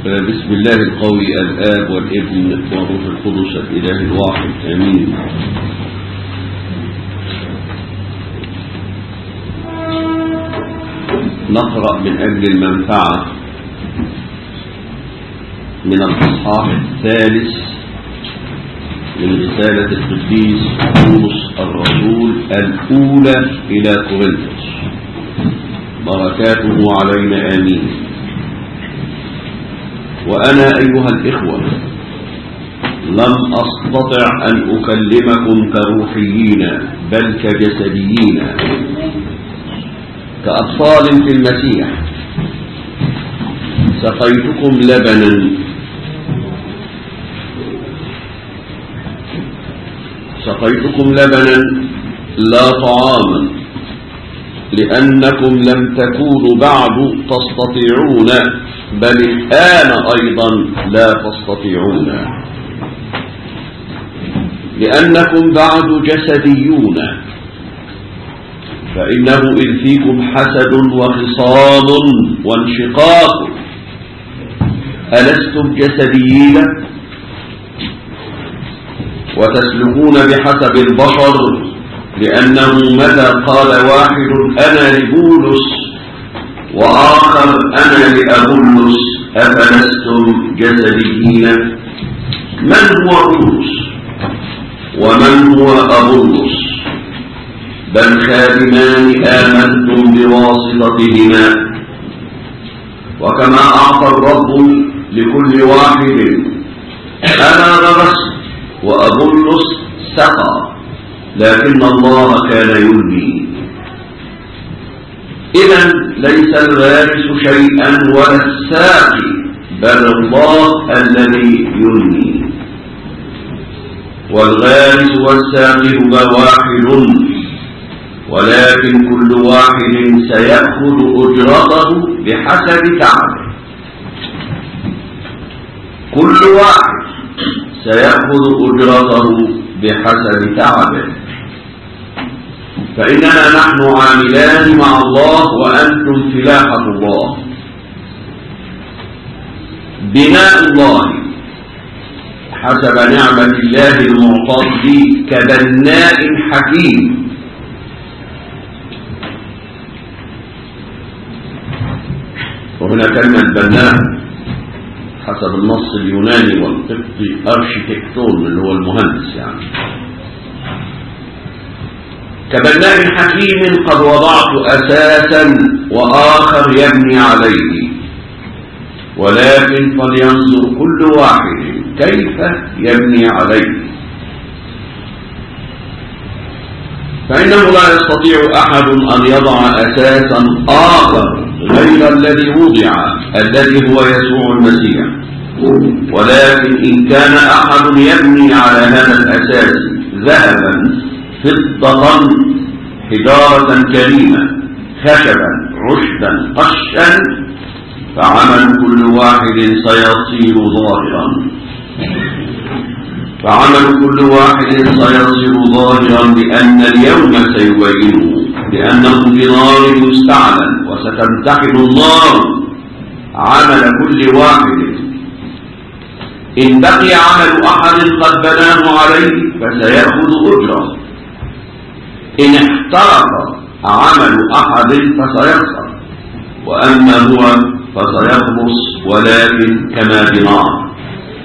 بسم الله القوي الآب والابن والروح القدس الإله الواحد آمين نقرأ من أجل المنفعة من الإصحاح الثالث من رسالة القديس بولس الرسول الأولى إلى كورنثوس بركاته علينا آمين وأنا أيها الإخوة لم أستطع أن أكلمكم كروحيين بل كجسديين كأطفال في المسيح سقيتكم لبنا سقيتكم لبنا لا طعاما لأنكم لم تكونوا بعد تستطيعون بل الآن أيضا لا تستطيعون لأنكم بعد جسديون فإنه إن فيكم حسد وخصام وانشقاق ألستم جسديين وتسلكون بحسب البشر لأنه متى قال واحد أنا لبولس وآخر أنا لأبولس أفلستم جسديين من هو بولس ومن هو أبولس بل خادمان آمنتم بواسطتهما وكما أعطى الرب لكل واحد أنا غرست وأبولس سقى لكن الله كان يلبي إذا ليس الغارس شيئا ولا الساقي بل الله الذي يلبي والغارس والساقي هما واحد ولكن كل واحد سيأخذ أجرته بحسب تعبه كل واحد سيأخذ أجرته بحسب تعبه فإننا نحن عاملان مع الله وأنتم فلاحة الله بناء الله حسب نعمة الله المعطى كبناء حكيم وهنا كلمة بناء حسب النص اليوناني والقبطي ارشيتكتون اللي هو المهندس يعني كبناء حكيم قد وضعت أساسا وآخر يبني عليه ولكن فلينظر كل واحد كيف يبني عليه فإنه لا يستطيع أحد أن يضع أساسا آخر غير الذي وضع الذي هو يسوع المسيح ولكن إن كان أحد يبني على هذا الأساس ذهبا فضة حجارة كريمة خشبا عشبا قشا فعمل كل واحد سيصير ظاهرا فعمل كل واحد سيصير ظاهرا لأن اليوم سيبينه لأنه بنار مستعلن وستمتحن النار عمل كل واحد إن بقي عمل أحد قد بناه عليه فسيأخذ أجره إن احترق عمل أحد فسيخسر وأما هو فسيخلص ولكن كما بنار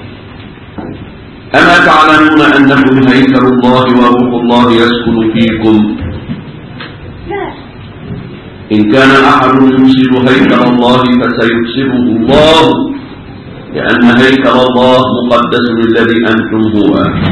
أما تعلمون أنكم هيكل الله وروح الله يسكن فيكم إن كان أحد يفسد هيكل الله فسيفسده الله لأن هيكل الله مقدس الذي أنتم هو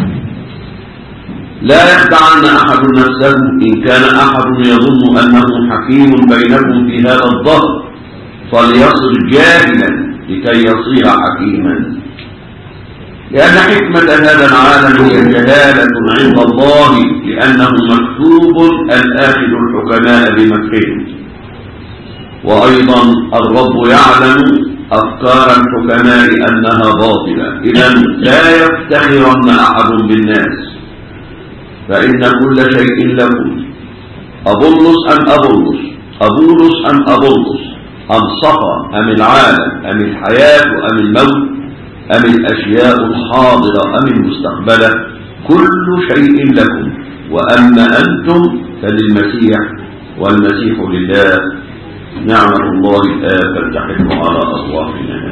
لا يخدعن أحد نفسه إن كان أحد يظن أنه حكيم بينكم في هذا الظهر فليصر جاهلا لكي يصير حكيما لأن حكمة هذا العالم هي جهالة عند الله لأنه مكتوب الآخذ الحكماء بمكرهم وأيضا الرب يعلم أفكار الحكماء أنها باطلة إذا لا يفتخرن أحد بالناس فإن كل شيء لكم أبولس أم أبولس أبولس أم أبولس أم صفا أم العالم أم الحياة أم الموت أم الأشياء الحاضرة أم المستقبلة كل شيء لكم وأما أنتم فللمسيح والمسيح لله نعمة الله الآب فلتحل على أصوافنا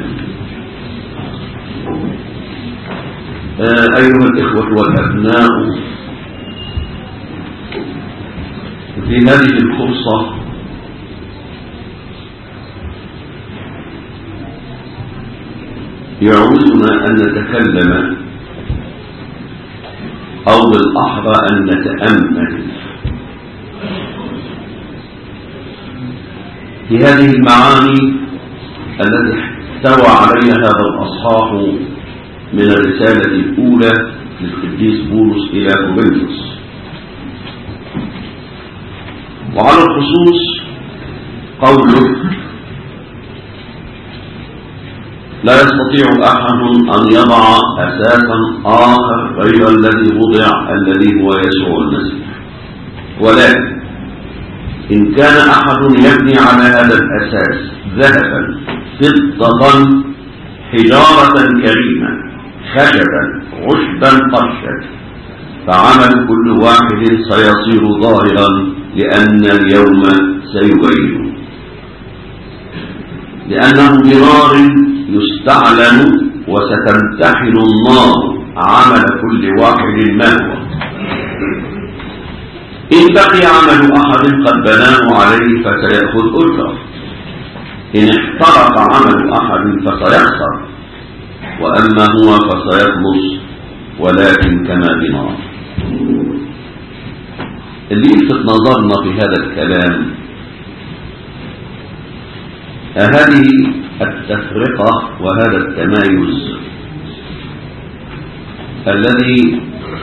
آه أيها الإخوة والأبناء في هذه الفرصة يعوزنا أن نتكلم أو بالأحرى أن نتأمل في هذه المعاني التي احتوى عليها هذا الأصحاح من الرسالة الأولى للقديس بولس إلى كورنثوس وعلى الخصوص قوله لا يستطيع أحد أن يضع أساسا آخر غير الذي وضع الذي هو يسوع المسيح ولكن إن كان أحد يبني على هذا الأساس ذهبا فضة حجارة كريمة خشبا عشبا قرشا فعمل كل واحد سيصير ظاهرا لأن اليوم سيبين لأنه بنار يستعلن وستمتحن النار عمل كل واحد ما هو إن بقي عمل أحد قد بناه عليه فسيأخذ أجره إن احترق عمل أحد فسيخسر وأما هو فسيخلص ولكن كما بنار اللي يلفت نظرنا في هذا الكلام هذه التفرقة وهذا التمايز الذي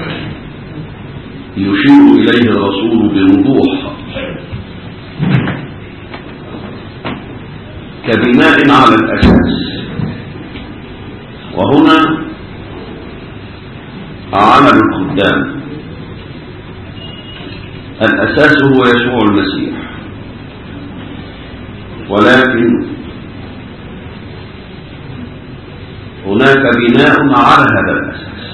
يشير إليه الرسول بوضوح كبناء على الأساس وهنا عمل الخدام الأساس هو يسوع المسيح ولكن هناك بناء على هذا الأساس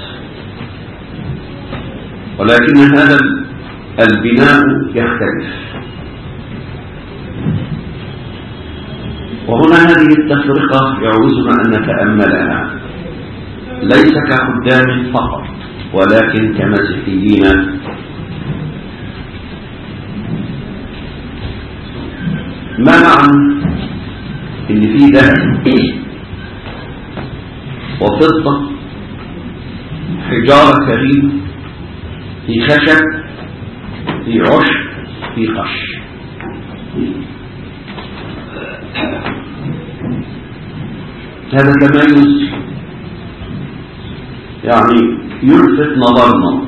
ولكن هذا البناء يختلف وهنا هذه التفرقة يعوزنا أن نتأملها ليس كخدام فقط ولكن كمسيحيين ما معنى ان في ذهب وفضة حجارة كريمة في خشب في عشب في قش هذا تميز يعني يلفت نظرنا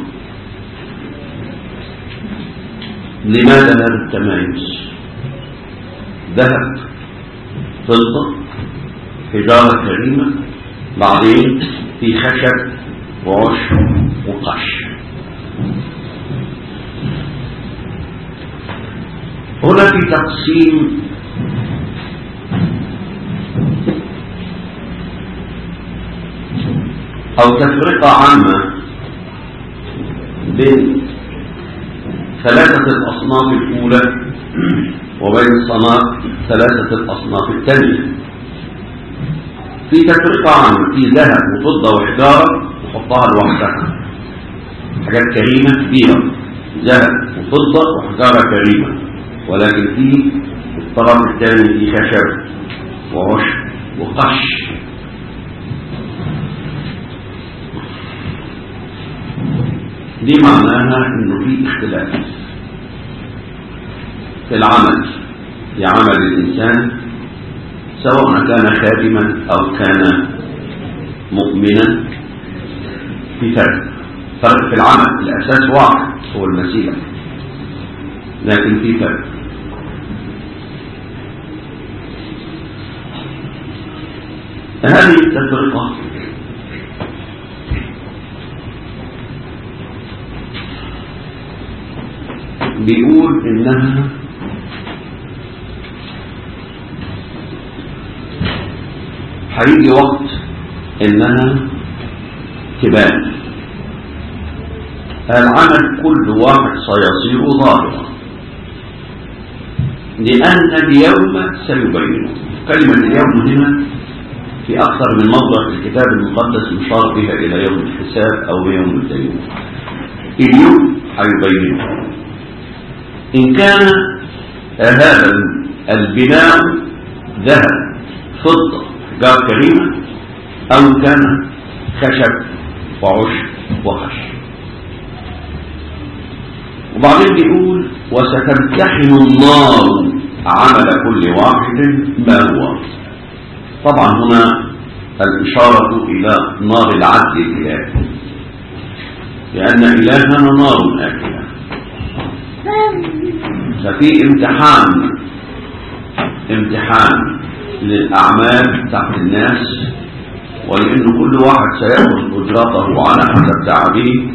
لماذا هذا التميز ذهب فضة حجارة كريمة بعدين في خشب وعشب وقش هنا في تقسيم أو تفرقة عامة بين ثلاثة الأصناف الأولى وبين الصناف ثلاثة الأصناف الثانية في تفرقة عامة في ذهب وفضة وحجارة نحطها لوحدها حاجات كريمة كبيرة ذهب وفضة وحجارة كريمة ولكن في الطرف الثاني في خشب وعشب وقش دي معناها انه في اختلاف في العمل في عمل الانسان سواء كان خادما او كان مؤمنا في فرق فرق في العمل الاساس واحد هو المسيح لكن في فرق هذه التفرقة بيقول إنها هيجي وقت انها تبان العمل كل واحد سيصير ظاهرا لأن اليوم سيبينه كلمة اليوم هنا في أكثر من موضع في الكتاب المقدس يشار بها إلى يوم الحساب أو يوم الديون اليوم هيبينه إن كان هذا البناء ذهب فضة جار كريمة أو كان خشب وعشب وخشب وبعدين بيقول وستمتحن النار عمل كل واحد ما هو طبعا هنا الإشارة إلى نار العدل الإلهي لأن إلهنا نار آكلة ففي امتحان امتحان للأعمال بتاعت الناس ولأن كل واحد سيأخذ أجرته على حسب تعبه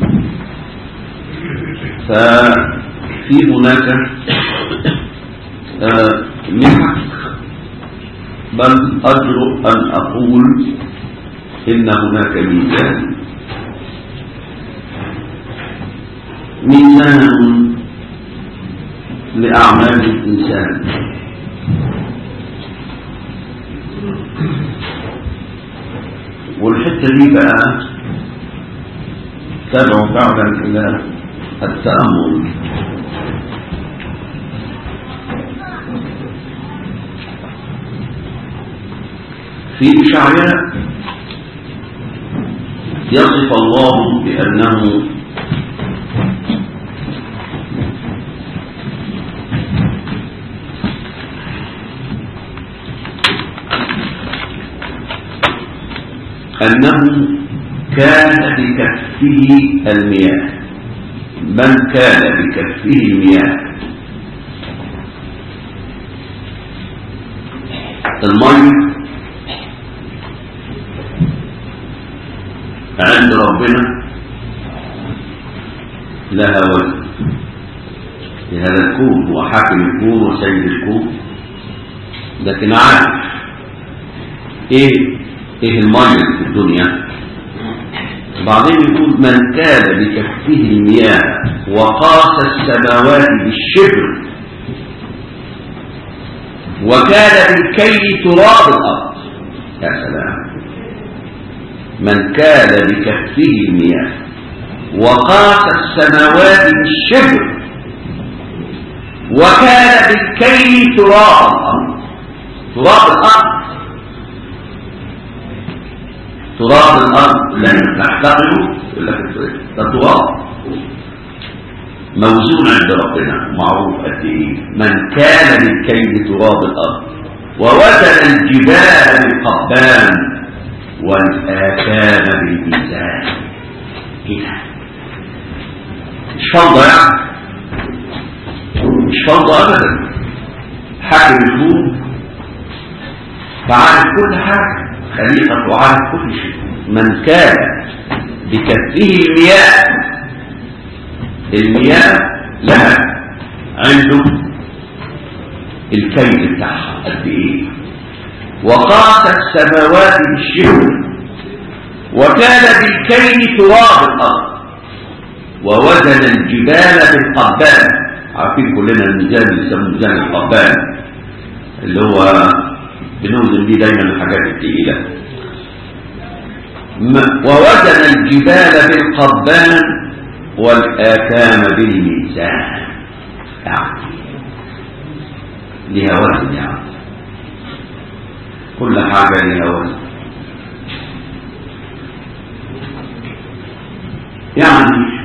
ففي هناك آه محك بل أجرؤ أن أقول إن هناك ميزان ميزان لأعمال الإنسان والحتة دي بقى تدعو فعلا إلى التأمل في إشعياء يصف الله بأنه أنه كان بكفه المياه من كان بكفه المياه المية عند ربنا لها وزن لهذا الكون هو حاكم الكون وسيد الكون لكن عارف ايه ايه المية في الدنيا بعدين يقول من كان بكفه المياه وقاس السماوات بالشبر وكان بالكي تراب الأرض يا سلام من كان بكفه المياه وقاس السماوات بالشبر وكان بالكي تراب الأرض تراب الأرض تراب الأرض لن تحتقره يقول لك ده تراب موزون عند ربنا معروف قد ايه من كان بالكيد تراب الأرض ووزن الجبال بالقبان والآكام بالميزان كده مش فوضى يعني مش فوضى أبدا حاكم الكون فعارف كل حاجة خليقة وعارف كل شيء من كان بكفه المياه المياه لها عنده الكيد بتاعها قد ايه وقاس السماوات بالشبر وكان بالكيد تراب الارض ووزن الجبال بالقبان عارفين كلنا الميزان اللي يسموه ميزان القبان اللي هو بنوزن بيه دايما الحاجات الثقيله ووزن الجبال بالقبان والآثام بالميزان يعني لها وزن يعني كل حاجة لها وزن يعني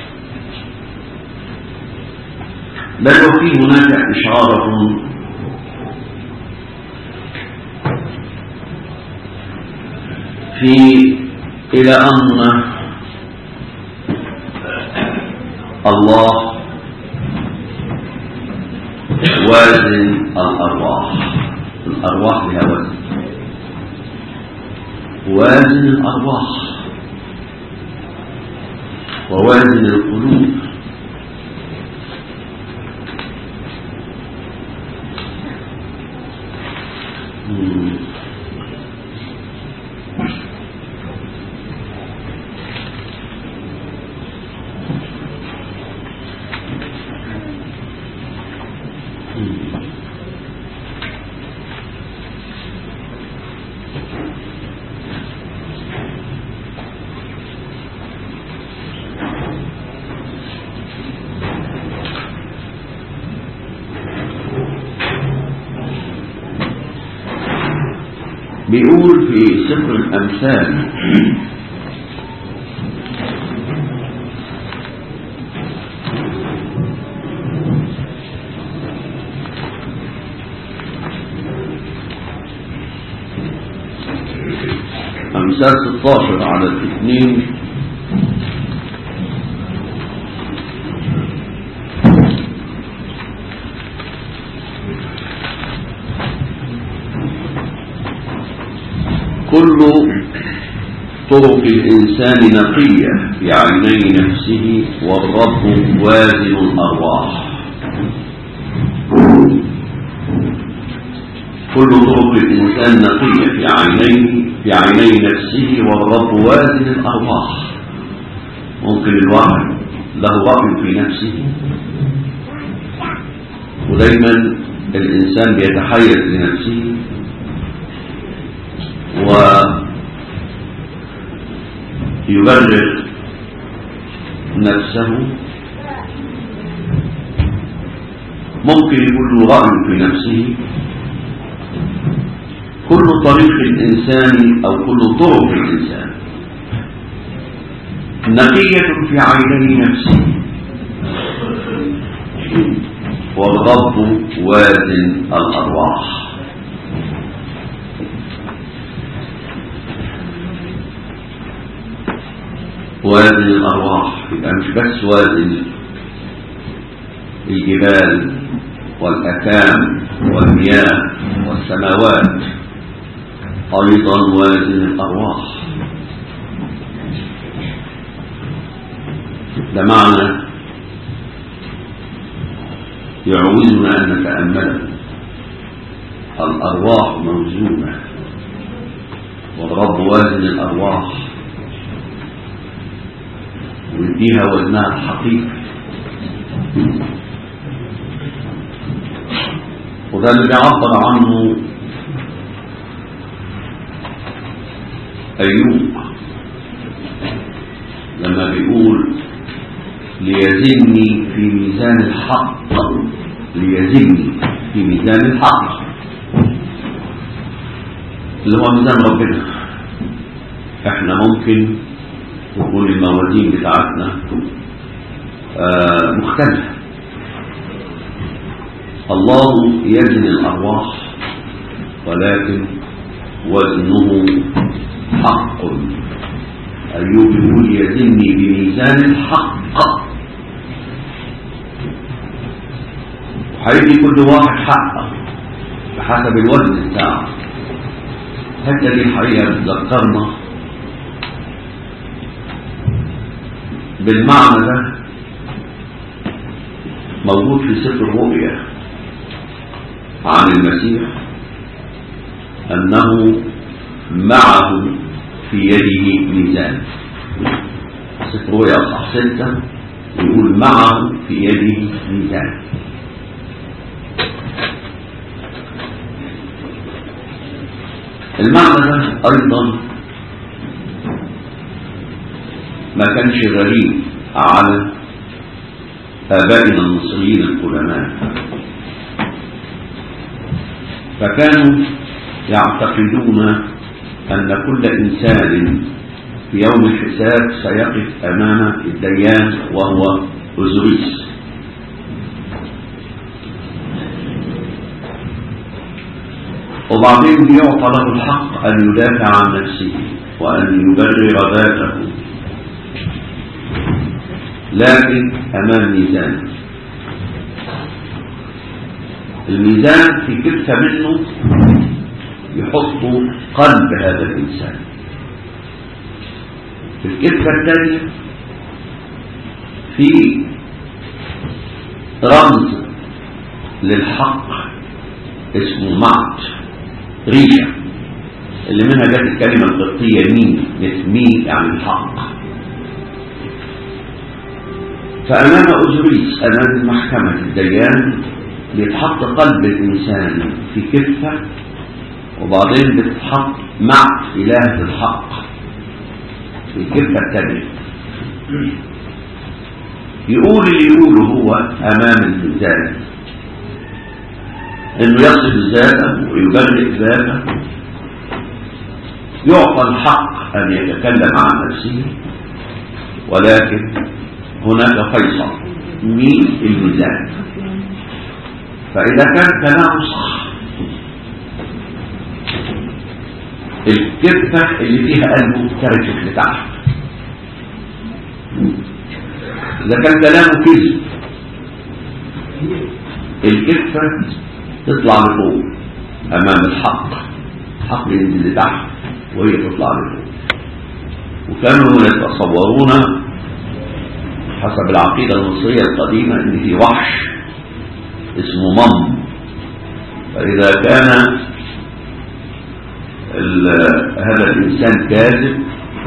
بل وفي هناك إشارة في إلى أن الله وازن الأرواح الأرواح لها وزن وازن الأرواح ووازن القلوب بيقول في سفر الأمثال أمثال 16 على الاثنين كل طرق الإنسان نقية في عيني نفسه والرب وازن الأرواح كل طرق الإنسان نقية في عينيه في عيني نفسه والرب وازن الأرواح ممكن الواحد له رأي في نفسه ودايما الإنسان بيتحيز لنفسه ويبرر نفسه ممكن يكون له رأي في نفسه كل طريق الإنسان أو كل طرق الإنسان نقية في عيني نفسه والرب وازن الأرواح وازن الأرواح يبقى مش بس وازن الجبال والأكام والمياه والسماوات أيضا وازن الأرواح ده معنى يعوزنا أن نتأمل الأرواح موزونة والرب وازن الأرواح ويديها وزنها الحقيقي وده اللي بيعبر عنه أيوب لما بيقول ليزني في ميزان الحق ليزني في ميزان الحق اللي هو ميزان ربنا احنا ممكن تكون الموازين بتاعتنا آه مختلفة الله يزن الأرواح ولكن وزنه حق أيوب يقول يزني بميزان الحق وهيدي كل واحد حقه بحسب الوزن بتاعه الحته دي حقيقة بتذكرنا بالمعنى ده موجود في سفر الرؤيا عن المسيح أنه معه في يده ميزان سفر رؤيا أصح ستة يقول معه في يده ميزان المعنى ده أيضا ما كانش غريب على آبائنا المصريين القدماء فكانوا يعتقدون أن كل إنسان في يوم الحساب سيقف أمام الديان وهو أوزوريس وبعدين بيعطى له الحق أن يدافع عن نفسه وأن يبرر ذاته لكن أمام ميزان الميزان في كفة منه يحط قلب هذا الإنسان في الكفة الثانية في رمز للحق اسمه معت ريشة اللي منها جت الكلمة القبطية مين مين يعني الحق فأمام أزريس أمام محكمة الديان بيتحط قلب الإنسان في كفة وبعدين بتتحط مع إله الحق في الكفة الثانية يقول اللي يقوله هو أمام الميزان إنه يصف ذاته ويبرئ ذاته يعطى الحق أن يتكلم عن نفسه ولكن هناك فيصل مين الميزان فإذا كان كلامه صح الكفة اللي فيها قلبه ترجف لتحت إذا كان كلامه كذب الكفة تطلع لفوق أمام الحق الحق ينزل لتحت وهي تطلع لفوق وكانوا يتصورون حسب العقيدة المصرية القديمة ان في وحش اسمه مم فإذا كان هذا الإنسان كاذب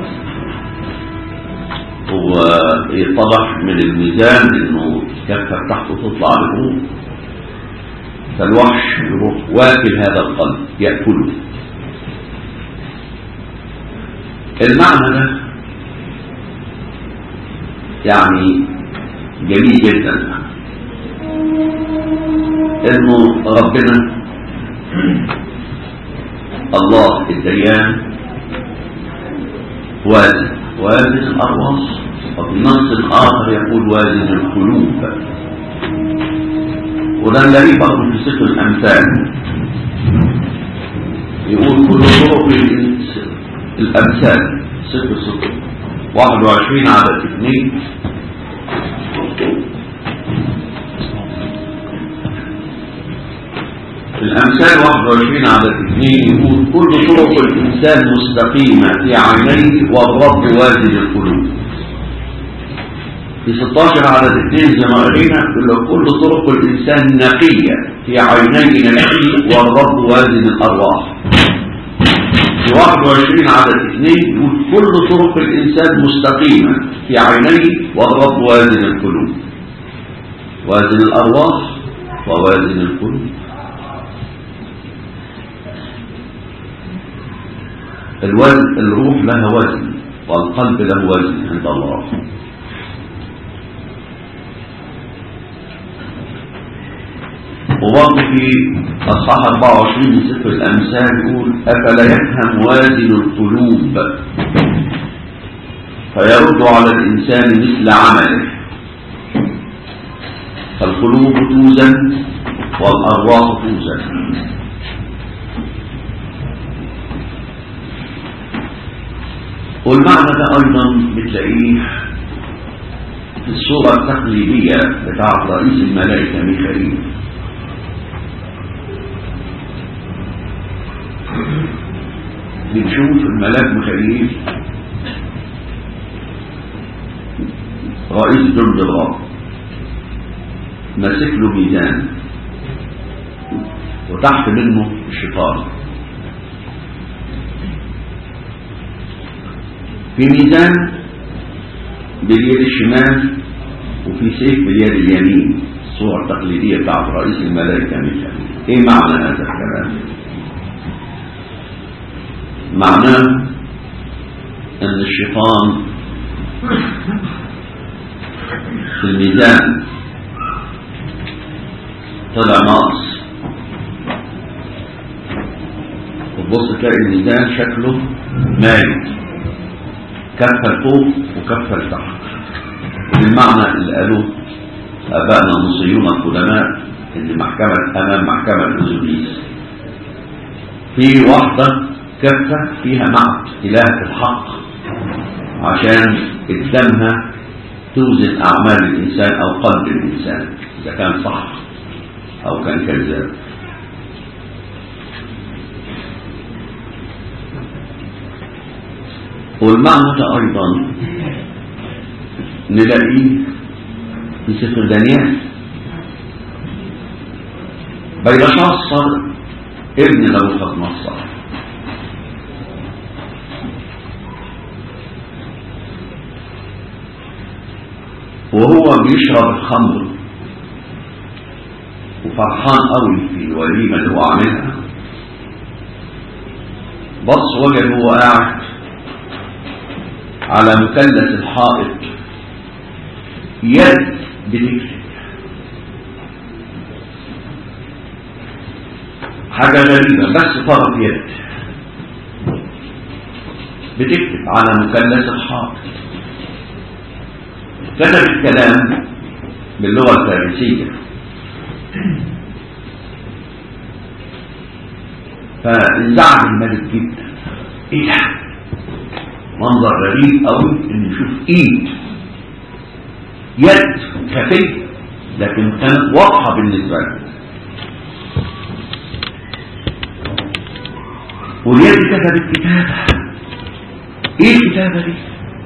ويتضح من الميزان انه كفة تحته تطلع لفوق فالوحش يروح واكل هذا القلب يأكله المعنى ده يعني جميل جدا انه ربنا الله الديان وازن وازن الارواح وفي نص اخر يقول وازن القلوب وده الذي برضه في سفر الامثال يقول كل طرق الامثال سفر سفر 21 عدد 2 الأمثال 21 عدد 2 يقول كل طرق الإنسان مستقيمة في عينيه والرب وازن القلوب في 16 عدد 2 زي ما قرينا يقول كل طرق الإنسان نقية في عينيه نقي والرب وازن الأرواح في 21 عدد 2 يقول كل طرق الإنسان مستقيمة في عينيه والرب وازن القلوب وازن الأرواح ووازن القلوب الوزن الروح لها وزن والقلب له وزن عند الله وبرضه في أصحاح 24 من سفر الأمثال يقول أفلا يفهم وازن القلوب فيرد على الإنسان مثل عمله فالقلوب توزن والأرواح توزن والمعنى ده أيضا بتلاقيه في الصورة التقليدية بتاعت رئيس الملائكة ميخائيل بنشوف الملاك ميخائيل رئيس جند الرب ماسك له ميزان وتحت منه الشيطان في ميزان باليد الشمال وفي سيف باليد اليمين الصورة التقليدية بتاعت رئيس الملائكة ميخائيل ايه معنى هذا الكلام معناه ان الشيطان في الميزان طلع ناقص وتبص تلاقي الميزان شكله مايل كفة لفوق وكفة لتحت بالمعنى اللي قالوه ابائنا المصريون القدماء ان محكمة امام محكمة الازوليس في واحدة كفة فيها مع إله الحق عشان قدامها توزن أعمال الإنسان أو قلب الإنسان إذا كان صح أو كان كذاب والمعنى ده أيضا نلاقيه في سفر دانيال بيلشاصر ابن نبوخذ نصر وهو بيشرب الخمر وفرحان قوي في الوليمة اللي هو عاملها بص وجد هو قاعد على مثلث الحائط يد بتكتب حاجة غريبة بس طرف يد بتكتب على مثلث الحائط كتب الكلام باللغة الفارسية فانزعج الملك جدا ايه ده منظر غريب قوي ان نشوف ايد يد خفيه لكن كانت واضحه بالنسبه له واليد كتبت كتابه ايه الكتابه دي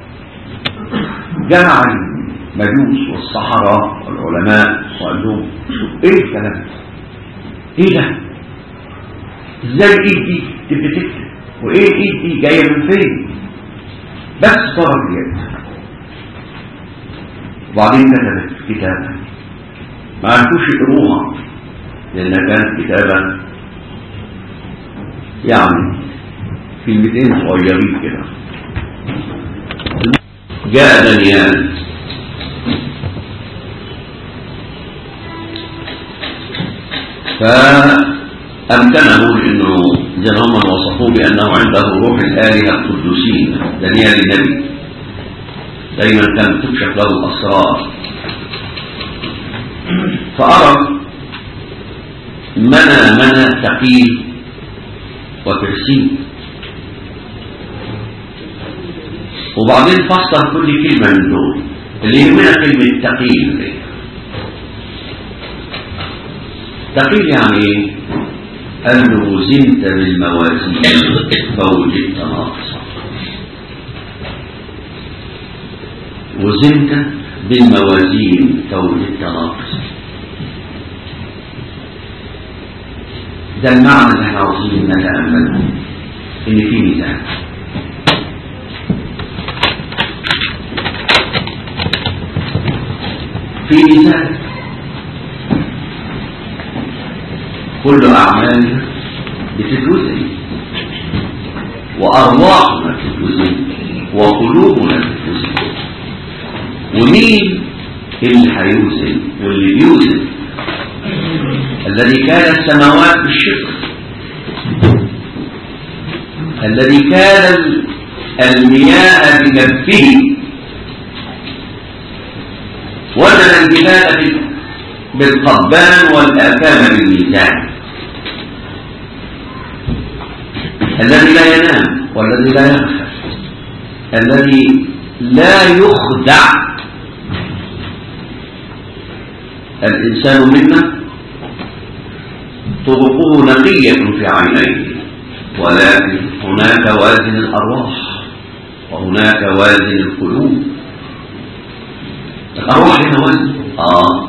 جمع المجوس والصحراء والعلماء وقال لهم ايه الكلام ده ايه ده ازاي الايد دي تبقى تكتب وايه الايد دي جايه من فين بس طرف اليد وبعدين كتبت كتابه ما عرفوش يقروها لانها كانت كتابه يعني كلمتين صغيرين كده جاء دانيال فأمكنه لأنه زي ما هم وصفوه بأنه عنده روح الآلهة القدوسين دانيال النبي دايما كان تكشف له الأسرار فأرى منى منى ثقيل وترسيم وبعدين فسر كل كلمة من دول اللي يهمنا كلمة ثقيل دي ثقيل يعني ايه؟ قال له وزنت بالموازين فوجدت ناقصا وزنت بالموازين فوجدت ناقصا ده المعنى اللي احنا عاوزين نتأمله ان في ميزان في ميزان كل أعمالنا بتتوزن وأرواحنا بتتوزن وقلوبنا بتتوزن ومين اللي هيوزن واللي بيوزن الذي كان السماوات بالشق الذي كان المياه بنفسه وزن الجبال بالقضبان والآثام بالميزان الذي لا ينام والذي لا يغفل الذي لا يخدع الإنسان منا طرقه نقية في عينيه ولكن هناك وازن الأرواح وهناك وازن القلوب الأرواح لها وزن آه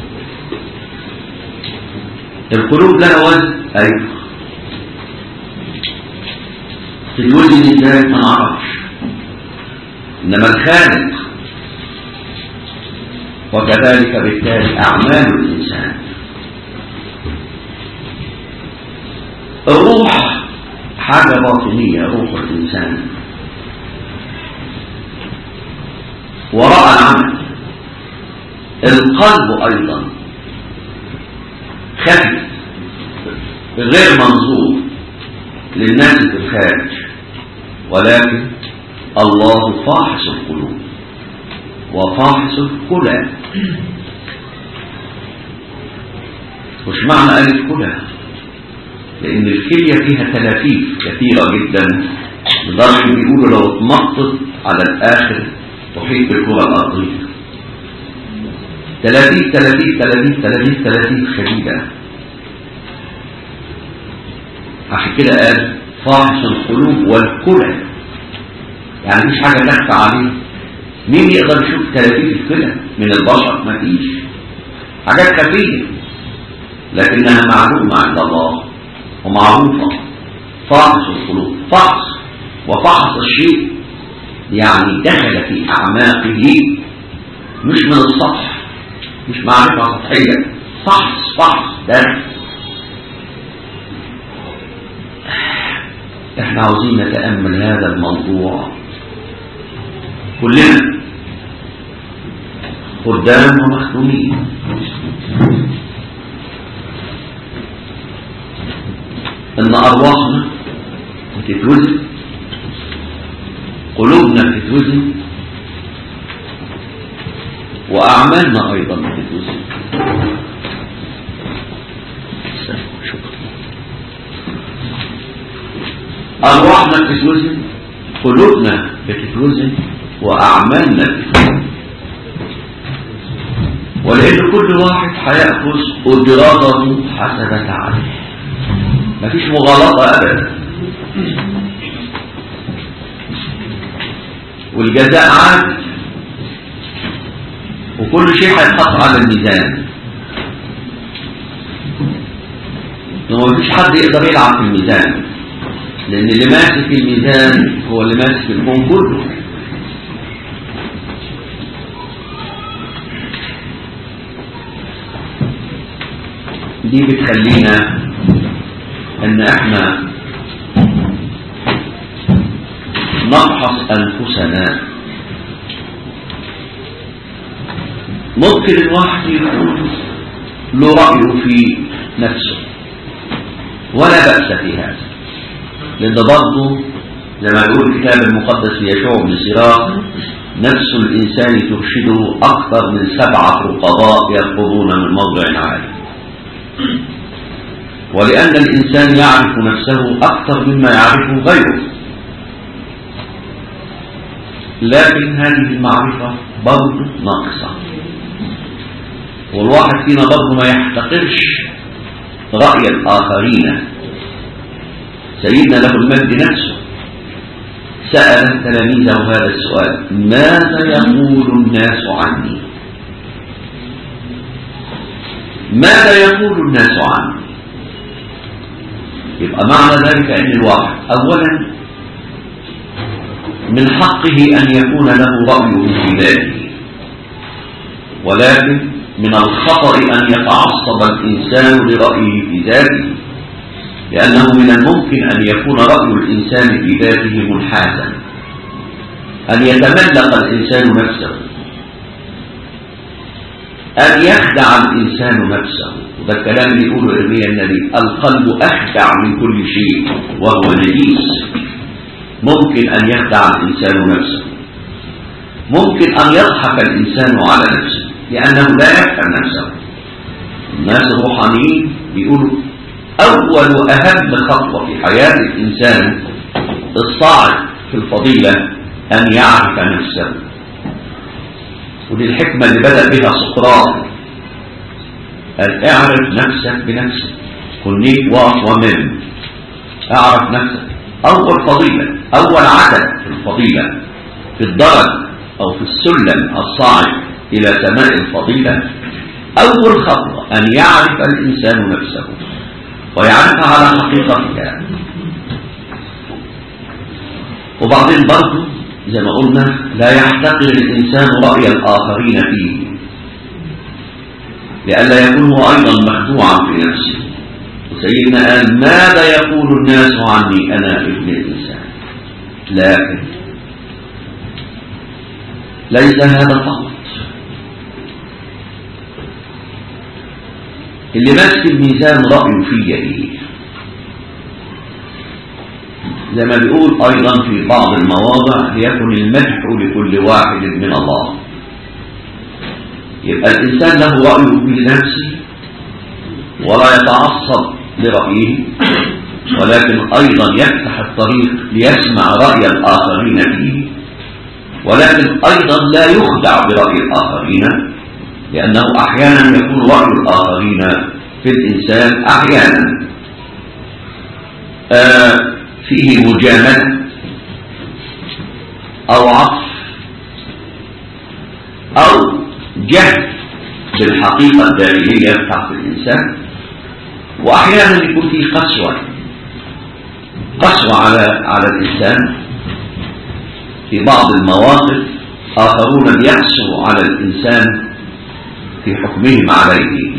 القلوب لها وزن أيوه تتوزن ازاي ما نعرفش إنما الخالق وكذلك بالتالي أعمال الإنسان الروح حاجة باطنية روح الإنسان وراء العمل القلب أيضا خفي غير منظور للناس في الخارج ولكن الله فاحص القلوب وفاحص الكلى وش معنى قال الكلى لان الكلية فيها تلافيف كثيرة جدا لدرجة بيقولوا لو اتمطت على الاخر تحيط بالكرة الارضية تلافيف تلافيف تلافيف تلافيف تلافيف شديدة عشان كده قال فاحص القلوب والكلى يعني مفيش حاجة تخفى عليه مين يقدر يشوف تلافيف الكلى من البشر مفيش حاجات خفية لكنها معلومة عند الله ومعروفة فحص القلوب فحص وفحص الشيء يعني دخل في أعماقه مش من السطح مش معرفة سطحية فحص فحص درس احنا عاوزين نتأمل هذا الموضوع كلنا قدام ومخدومين ان ارواحنا بتتوزن قلوبنا بتتوزن وأعمالنا أيضا بتتوزن أرواحنا بتتوزن قلوبنا بتتوزن وأعمالنا بتتوزن ولأن كل واحد هيأخذ أجراته حسب تعاليه مفيش مغالطة أبدا والجزاء عادل وكل شيء هيتحط على الميزان وما فيش حد يقدر يلعب في الميزان لأن اللي ماسك الميزان هو اللي ماسك الكون كله دي بتخلينا ان احنا نفحص انفسنا ممكن الواحد يكون له رأيه في نفسه ولا بأس في هذا لأن برضه زي ما يقول الكتاب المقدس ليشوع بن سراج نفس الإنسان ترشده أكثر من سبعة رقباء يرقبون من موضع عالي ولأن الإنسان يعرف نفسه أكثر مما يعرفه غيره لكن هذه المعرفة برضه ناقصة والواحد فينا برضه ما يحتقرش رأي الآخرين سيدنا له المجد نفسه سأل تلاميذه هذا السؤال ماذا يقول الناس عني ماذا يقول الناس عني يبقى معنى ذلك أن الواحد أولا من حقه أن يكون له رأي في ذاته ولكن من الخطأ أن يتعصب الإنسان لرأيه في ذاته لأنه من الممكن أن يكون رأي الإنسان في ذاته منحازا أن يتملق الإنسان نفسه أن يخدع الإنسان نفسه وده الكلام اللي يقوله إرميا النبي القلب أخدع من كل شيء وهو نجيس ممكن أن يخدع الإنسان نفسه ممكن أن يضحك الإنسان على نفسه لأنه لا يفهم نفسه الناس الروحانيين بيقولوا أول وأهم خطوة في حياة الإنسان الصاعد في الفضيلة أن يعرف نفسه ودي الحكمة اللي بدأ بها سقراط قال اعرف نفسك بنفسك كن ومن اعرف نفسك أول فضيلة أول عدد في الفضيلة في الدرج أو في السلم الصاعد إلى سماء الفضيلة أول خطوة أن يعرف الإنسان نفسه ويعرفها على حقيقتها وبعدين برضه زي ما قلنا لا يحتقر الإنسان رأي الآخرين فيه لئلا يكون هو أيضا مخدوعا في نفسه وسيدنا قال ماذا يقول الناس عني أنا ابن الإنسان لكن ليس هذا فقط اللي ماسك الميزان رأيه فيا ايه زي ما بيقول ايضا في بعض المواضع ليكن المدح لكل واحد من الله يبقى الانسان له رأيه في نفسه ولا يتعصب لرأيه ولكن ايضا يفتح الطريق ليسمع رأي الاخرين فيه ولكن ايضا لا يخدع برأي الاخرين لأنه أحيانا يكون رأي الآخرين في الإنسان أحيانا آه فيه مجاملة أو عطف أو جهل بالحقيقة الداخلية بتاعت الإنسان وأحيانا يكون فيه قسوة قسوة على على الإنسان في بعض المواقف آخرون بيقسوا على الإنسان في حكمهم عليه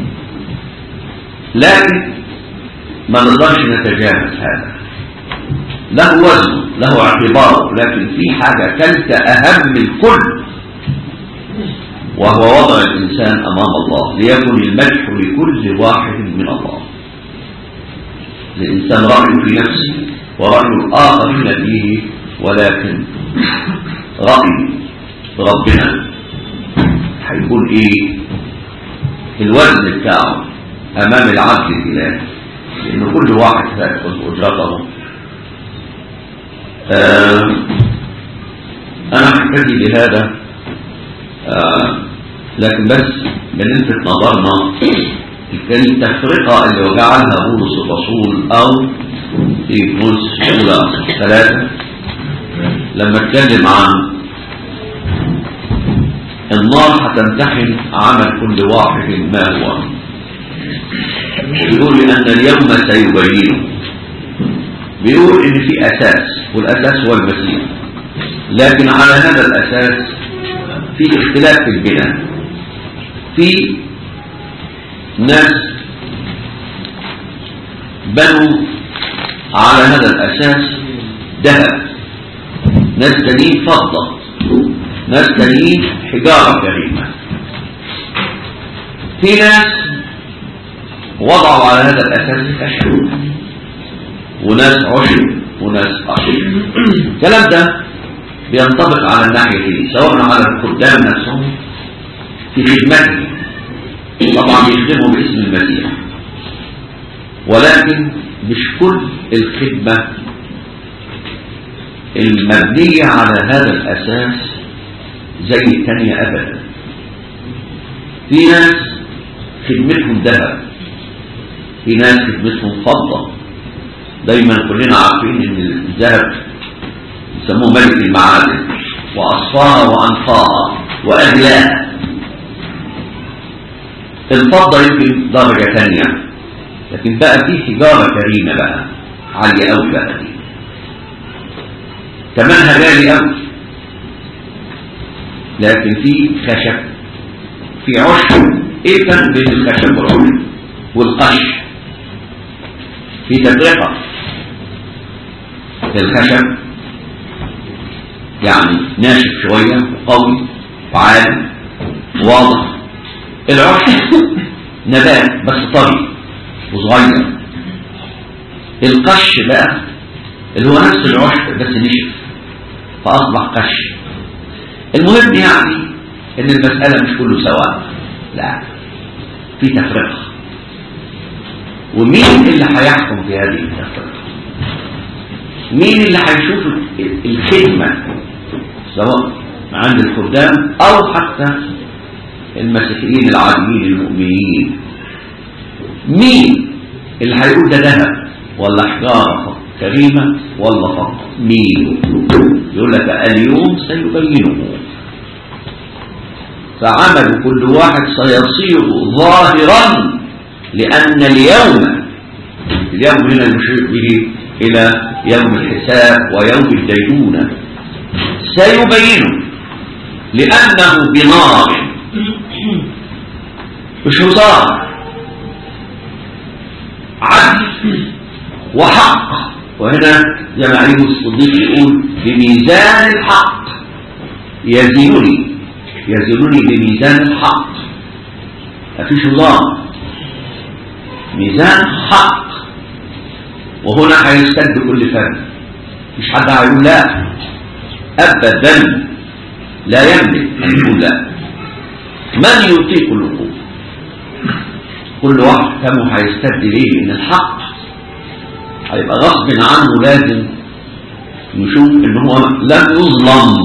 لكن ما نقدرش نتجاهل هذا له وزن له اعتبار لكن في حاجة ثالثة أهم الكل وهو وضع الإنسان أمام الله ليكن المدح لكل واحد من الله الإنسان رأيه في نفسه ورأي الآخرين فيه ولكن رأي ربنا هيكون ايه الوزن بتاعه امام العدل الالهي لان كل واحد هياخذ اجرته آه انا هحتاج لهذا آه لكن بس بنلفت نظرنا التفرقة اللي وجعلها بولس الرسول او في بولس الاولى ثلاثة لما اتكلم عن النار هتمتحن عمل كل واحد ما هو بيقول ان اليوم سيبين بيقول ان في اساس والاساس هو المسيح لكن على هذا الاساس في اختلاف في البناء في ناس بنوا على هذا الاساس ذهب ناس تانيين فضه ناس تانيين حجاره كريمه في ناس وضعوا على هذا الاساس الخشب وناس عشب وناس قشب الكلام ده بينطبق على الناحيتين سواء على الخدام نفسهم في خدمتهم طبعا بيخدموا باسم المسيح ولكن مش كل الخدمة المبنية على هذا الأساس زي الثانية أبدا في ناس خدمتهم ذهب في ناس خدمتهم فضة دايما كلنا عارفين ان الذهب يسموه ملك المعادن واصفاها وانفاها واغلاها الفضة يمكن درجة ثانية لكن بقى في حجارة كريمة بقى عالية قوي بقى دي ثمنها غالي قوي لكن في خشب في عشب ايه الفرق بين الخشب والعشب والقش في تفرقة الخشب يعني ناشف شوية وقوي وعالي واضح العشب نبات بس طري وصغير القش بقى اللي هو نفس العشب بس نشف فأصبح قش المهم يعني ان المسألة مش كله سواء لا في تفرقة ومين اللي هيحكم في هذه التفرقة مين اللي هيشوف الخدمة سواء عند الخدام او حتى المسيحيين العاديين المؤمنين مين اللي هيقول ده ذهب ولا حجارة كريمة ولا فضة مين يقول لك اليوم سيبينه فعمل كل واحد سيصير ظاهرا لأن اليوم اليوم هنا المشير به إلى يوم الحساب ويوم الدينونة سيبينه لأنه بنار مش هزار عدل وحق وهنا زي ما عليه الصديق يقول بميزان الحق يزنني يزنني بميزان الحق مفيش هزار ميزان حق وهنا هيستد كل فرد مش حد هيقول لا ابدا لا يملك ان يقول لا من يطيق الوقوف كل واحد كم هيستد ليه ان الحق هيبقى غصب عنه لازم نشوف ان هو لم يظلم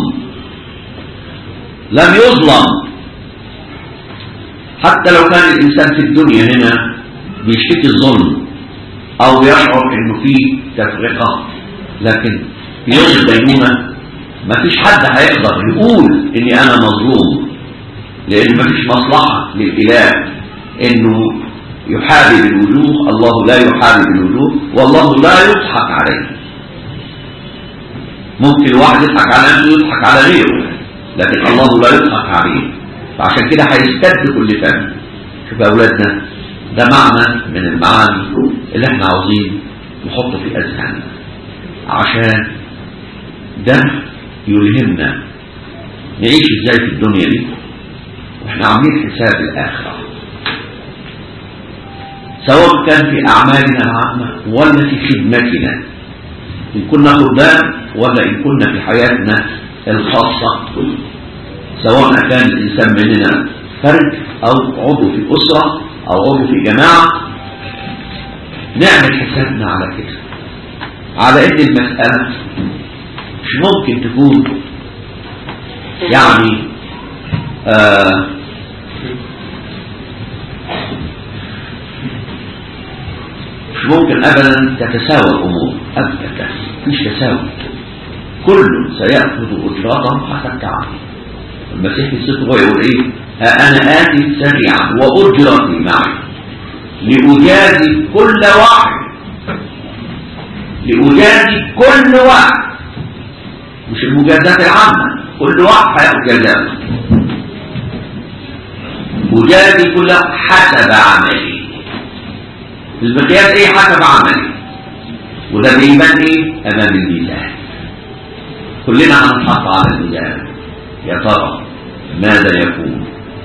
لم يظلم حتى لو كان الانسان في الدنيا هنا بيشتكي الظلم او بيشعر انه في تفرقه لكن في يوم الدينونه ما فيش حد هيقدر يقول اني انا مظلوم لان ما فيش مصلحه للاله انه يحارب الوجوه الله لا يحارب الوجوه والله لا يضحك عليه ممكن واحد يضحك على نفسه ويضحك على غيره لكن الله لا يضحك عليه فعشان كده هيستد كل فم شوف يا اولادنا ده معنى من المعاني اللي احنا عاوزين نحطه في اذهاننا عشان ده يلهمنا نعيش ازاي في الدنيا دي واحنا عاملين حساب الاخره سواء كان في أعمالنا العامة ولا في خدمتنا إن كنا خدام ولا إن كنا في حياتنا الخاصة سواء كان الإنسان مننا فرد أو عضو في أسرة أو عضو في جماعة نعمل حسابنا على كده على إن المسألة مش ممكن تكون يعني آه مش ممكن أبدا تتساوى الأمور أبدا مش تساوي كل سيأخذ أجرته حسب تعبه المسيح في الصدق هو يقول إيه ها أنا آتي سريعا وأجرتي معي لأجازي كل واحد لأجازي كل واحد مش المجازات العامة كل واحد هياخد جزاء أجازي كل حسب عملي المقياس ايه حسب عملي وده بيبان ايه امام الميزان كلنا هنحط على الميزان يا ترى ماذا يكون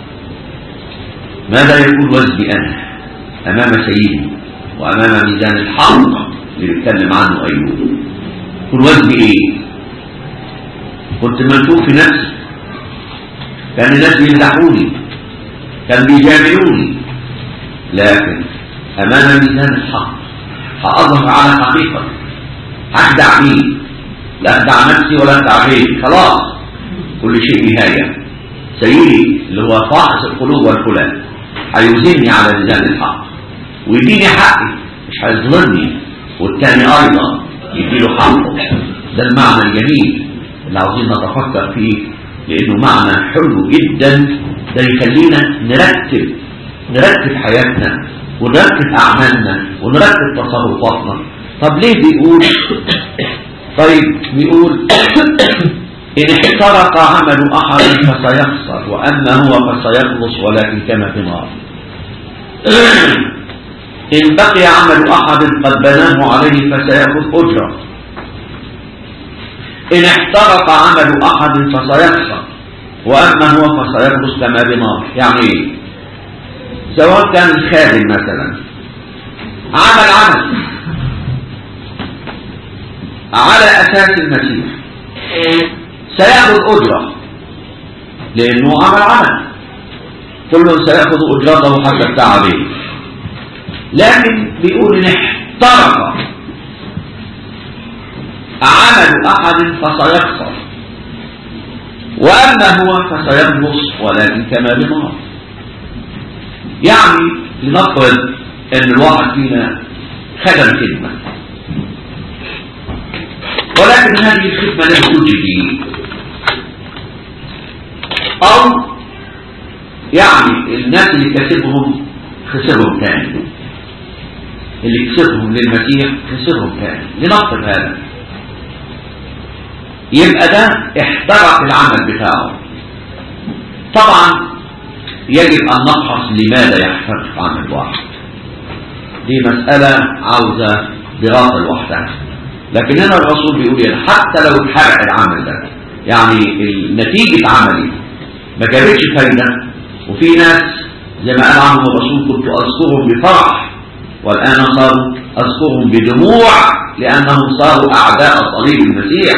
ماذا يكون وزني انا امام سيدي وامام ميزان الحق اللي بيتكلم عنه ايوب يكون وزني ايه كنت منفوخ في نفسي كان الناس بيمدحوني كان بيجاملوني لكن أمام ميزان الحق هأظهر على حقيقة هخدع مين لا أخدع نفسي ولا أخدع غيري خلاص كل شيء نهاية سيدي اللي هو فاحص القلوب والكلام هيوزني على ميزان الحق ويديني حقي مش هيظلمني والتاني أيضا يديله حقه ده المعنى الجميل اللي عاوزين نتفكر فيه لأنه معنى حلو جدا ده يخلينا نرتب نرتب حياتنا ونرتب أعمالنا ونرتب تصرفاتنا طب ليه بيقول طيب بيقول إن احترق عمل أحد فسيخسر وأما هو فسيخلص ولكن كما في نار إن بقي عمل أحد قد بناه عليه فسيأخذ أجرة إن احترق عمل أحد فسيخسر وأما هو فسيخلص كما بنار يعني إيه سواء كان الخادم مثلا عمل عمل على أساس المسيح سيأخذ أجرة لأنه عمل عمل كل سيأخذ أجرته حسب تعبه لكن بيقول إن احترق عمل أحد فسيخسر وأما هو فسيخلص ولكن كما بنار يعني لنفرض ان الواحد فينا خدم خدمة ولكن هذه الخدمة لم تجدي او يعني الناس اللي كسبهم خسرهم تاني اللي كسبهم للمسيح خسرهم تاني لنفرض هذا يبقى ده احترق العمل بتاعه طبعا يجب أن نفحص لماذا يحترق عمل واحد دي مسألة عاوزة دراسة لوحدها لكن هنا الرسول بيقول يعني حتى لو اتحرق العمل ده يعني نتيجة عملي ما جابتش فايدة وفي ناس زي ما قال عنهم الرسول كنت أذكرهم بفرح والآن صاروا أذكرهم بدموع لأنهم صاروا أعداء صليب المسيح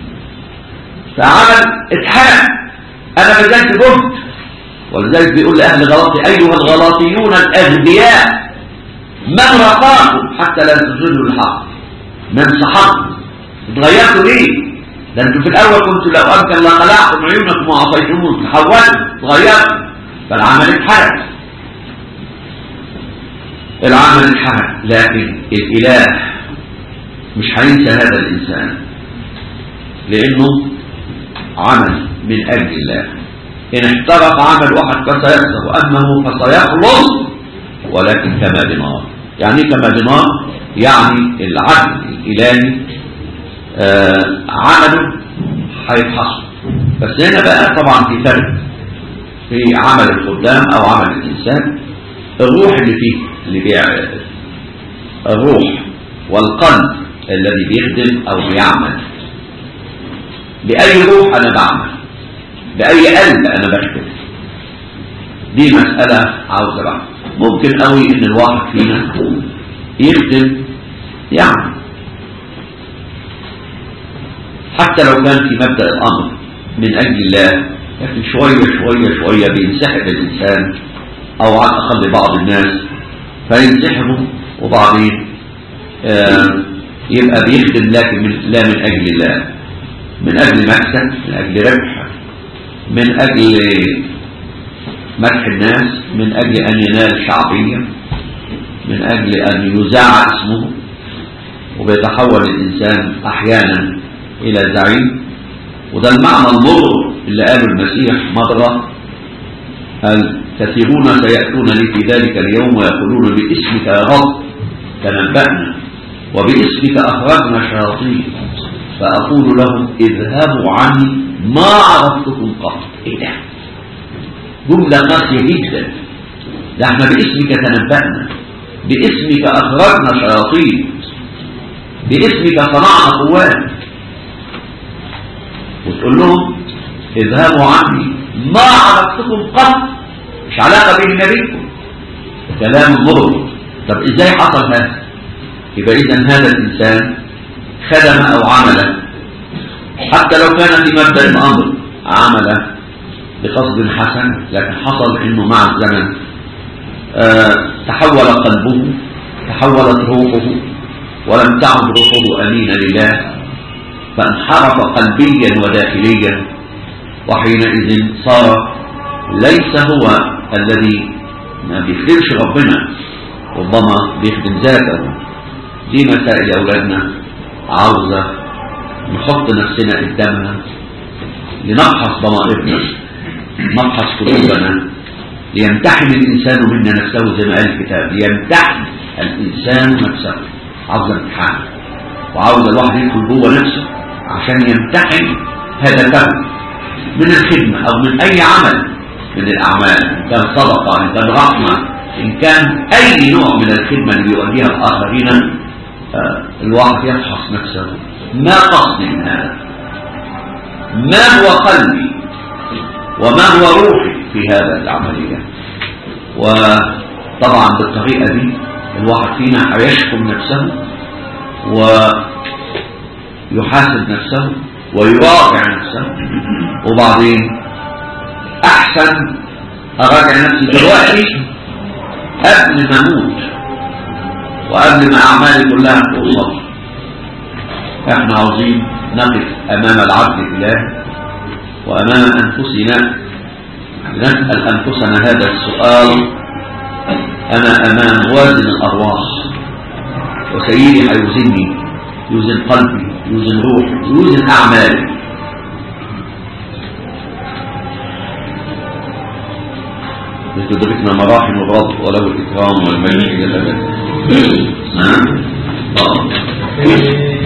فعمل اتحرق أنا بذلت جهد ولذلك بيقول لأهل غلاطي أيها الغلاطيون الأغبياء من رقاكم حتى لا تزلوا الحق من سحقكم اتغيرتوا ليه ده انتوا في الأول كنتوا لو أمكن لخلعتم عيونكم وعصيتمون تحولتوا اتغيرتوا فالعمل اتحرق العمل اتحرق لكن الإله مش هينسى هذا الإنسان لأنه عمل من أجل الله إن احترق عمل واحد فسيخسر وأما هو فسيخلص ولكن كما بنار يعني كما بنار يعني العدل الإلهي آه عمله هيتحصل بس هنا بقى طبعا في فرق في عمل الخدام أو عمل الإنسان الروح اللي فيه اللي بيعمل الروح والقلب الذي بيخدم أو بيعمل بأي روح أنا بعمل بأي قلب أنا بكتب دي مسألة عاوزة بقى ممكن قوي إن الواحد فينا يخدم يعني حتى لو كان في مبدأ الأمر من أجل الله لكن شوية شوية شوية بينسحب الإنسان أو على الأقل بعض الناس فينسحبوا وبعدين آه يبقى بيخدم لكن من لا من أجل الله من أجل مكسب من أجل ربح من أجل مدح الناس من أجل أن ينال شعبية من أجل أن يزاع اسمه وبيتحول الإنسان أحيانا إلى زعيم وده المعنى المر اللي قاله المسيح مرة قال كثيرون سيأتون لي في ذلك اليوم ويقولون باسمك يا رب تنبأنا وباسمك أخرجنا شياطين فأقول لهم اذهبوا عني ما عرفتكم قط إيه ده جملة قاسية جدا ده احنا باسمك تنبأنا باسمك أخرجنا شياطين باسمك صنعنا قوات وتقول لهم اذهبوا عني ما عرفتكم قط مش علاقة بين نبيكم كلام مر طب ازاي حصل هذا يبقى اذا هذا الانسان خدم او عمل حتى لو كان في مبدأ الامر عمل بقصد حسن لكن حصل انه مع الزمن آه تحول قلبه تحولت روحه ولم تعد روحه امينه لله فانحرف قلبيا وداخليا وحينئذ صار ليس هو الذي ما بيخدمش ربنا ربما بيخدم ذاته دي مسائل يا اولادنا عاوزه نحط نفسنا قدامها لنفحص ضمائرنا نفحص قلوبنا ليمتحن الانسان منا نفسه زي ما قال الكتاب ليمتحن الانسان نفسه عاوز امتحان وعاوز الواحد يدخل جوه نفسه عشان يمتحن هدفه من الخدمة أو من أي عمل من الأعمال إن كان صدقة إن كان رحمة إن كان أي نوع من الخدمة اللي بيؤديها الآخرين آه الواحد يفحص نفسه ما قصدي من هذا ما هو قلبي وما هو روحي في هذا العملية وطبعا بالطريقة دي الواحد فينا هيشكم نفسه ويحاسب نفسه ويراجع نفسه وبعدين احسن اراجع نفسي دلوقتي قبل ما اموت وقبل ما اعمالي كلها توصل احنا عاوزين نقف امام العبد الاله وامام انفسنا نسال انفسنا هذا السؤال انا امام وازن الارواح وسيدي هيوزني يوزن قلبي يوزن روحي يوزن أعمالي لتدركنا مراحم الرب وله الإكرام والمجد جل جلاله نعم